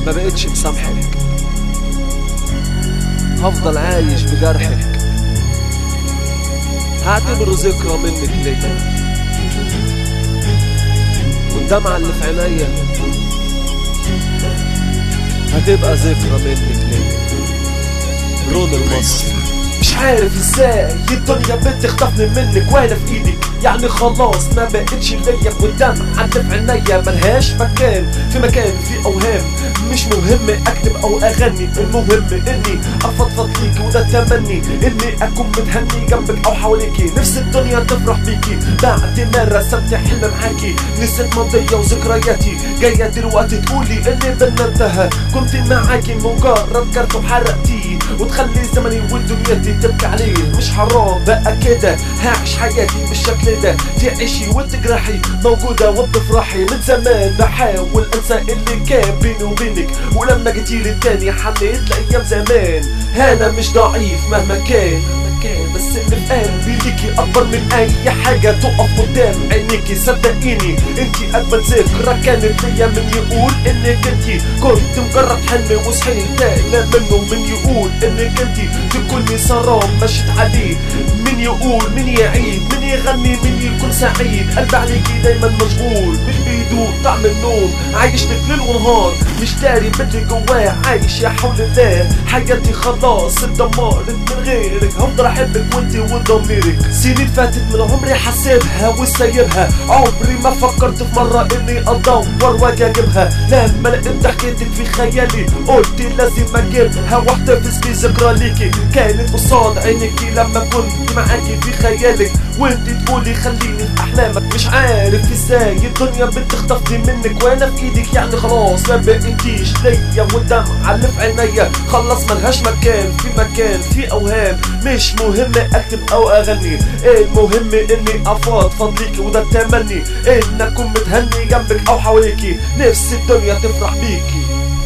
ما بقتش مسامحك هفضل عايش بجرحك هعتبره ذكرى منك ليا والدمعة اللي في عينيا هتبقى ذكرى منك ليا رون المصري مش عارف ازاي الدنيا بتخطفني منك وانا في ايدك يعني خلاص ما بقتش ليا قدام عند في عينيا ملهاش مكان في مكان في اوهام مش مهم اكتب او اغني المهم اني افضفض ليكي وده التمني اني اكون متهني جنبك او حواليكي نفس الدنيا تفرح بيكي بعد ما رسمت حلم معاكي نسيت ماضية وذكرياتي جاية دلوقتي تقولي اللي بينا انتهى كنت معاكي مجرد كارت وحرقتيه وتخلي زمني ودنيتي تبكي عليه مش حرام بقى كده هعيش حياتي بالشكل ده تعيشي وتجرحي موجودة وبتفرحي من زمان بحاول انسى اللي كان بيني وبينك ولما جيتيلي تاني حنيت لايام زمان انا مش ضعيف مهما كان مكان بس اللي في قلبي ليكي اكبر من اي حاجة تقف قدام عينيكي صدقيني انتي اجمل ذكرى كانت ليا من يقول انك انتي كنت مجرد حلم وصحيت انا منه من يقول انك انتي تكوني سراب مشيت عليه مين يقول مين يعيد مين يغني مين يكون سعيد قلبي عليكي دايما مشغول مش بيدوق طعم النوم عايش لك ليل ونهار مش داري باللي جواه عايش يا حول الله حياتي خلاص اتدمرت من غيرك هفضل احبك وانتي وضميرك سنين فاتت من عمري حاسبها وسايبها عمري ما فكرت في مرة اني ادور واجي اجيبها لما لقيت ضحكتك في خيالي قلت لازم اجيبها واحتفظ بذكرى ليكي كانت قصاد عينيكي لما كنت معاكي في خيالك وانت تقولي خليني في احلامك مش عارف ازاي الدنيا بتخطفني منك وانا في ايدك يعني خلاص ما بقيتيش ليا والدمعة اللي في عينيا خلص ملهاش مكان في مكان في اوهام مش مهم اكتب او اغني المهم اني افضفض ليكي وده التمني ان اكون متهني جنبك او حواليكي نفس الدنيا تفرح بيكي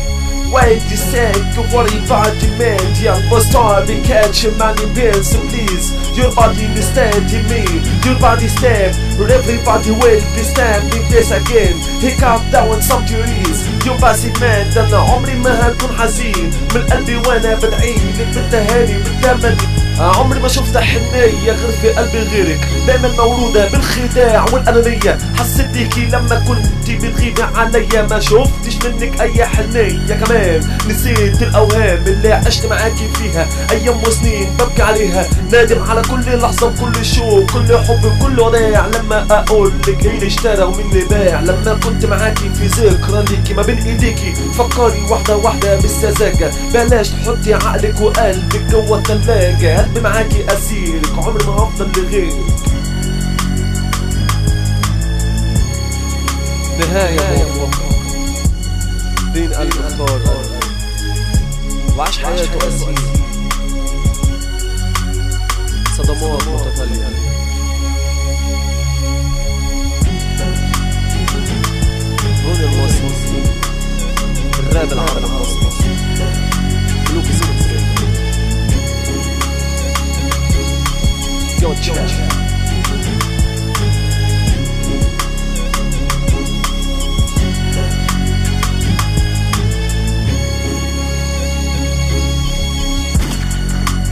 Wait the sake of what you body demand Young boy star be catching money bills So please, your body is standing me Your body stand, but everybody will be standing this again He calm down some theories Your basic man ده انا عمري ما هكون حزين من قلبي وانا بدعي لك بالتهاني بالتمني عمري ما شفت حنية غير في قلبي غيرك دايما مولودة بالخداع والأنانية حسيت بيكي لما كنت بتغيبي عليا ما شفتش منك أي حنية كمان نسيت الأوهام اللي عشت معاكي فيها أيام وسنين ببكي عليها نادم على كل لحظة وكل شوق كل حب وكل وداع لما أقول لك مين اشترى ومين اللي باع لما كنت معاكي في ذكرى ليكي ما بين ايديكي فكري واحدة واحدة بالسذاجة بلاش تحطي عقلك وقلبك جوه التلاجة قلبي معاكي اسيرك عمري ما هفضل لغيرك نهاية موفقة بين قلب اختار وعاش حياته أسير صدمات متتالية رون المصري الراب العربي المصري ملوك السكسكين جوتشا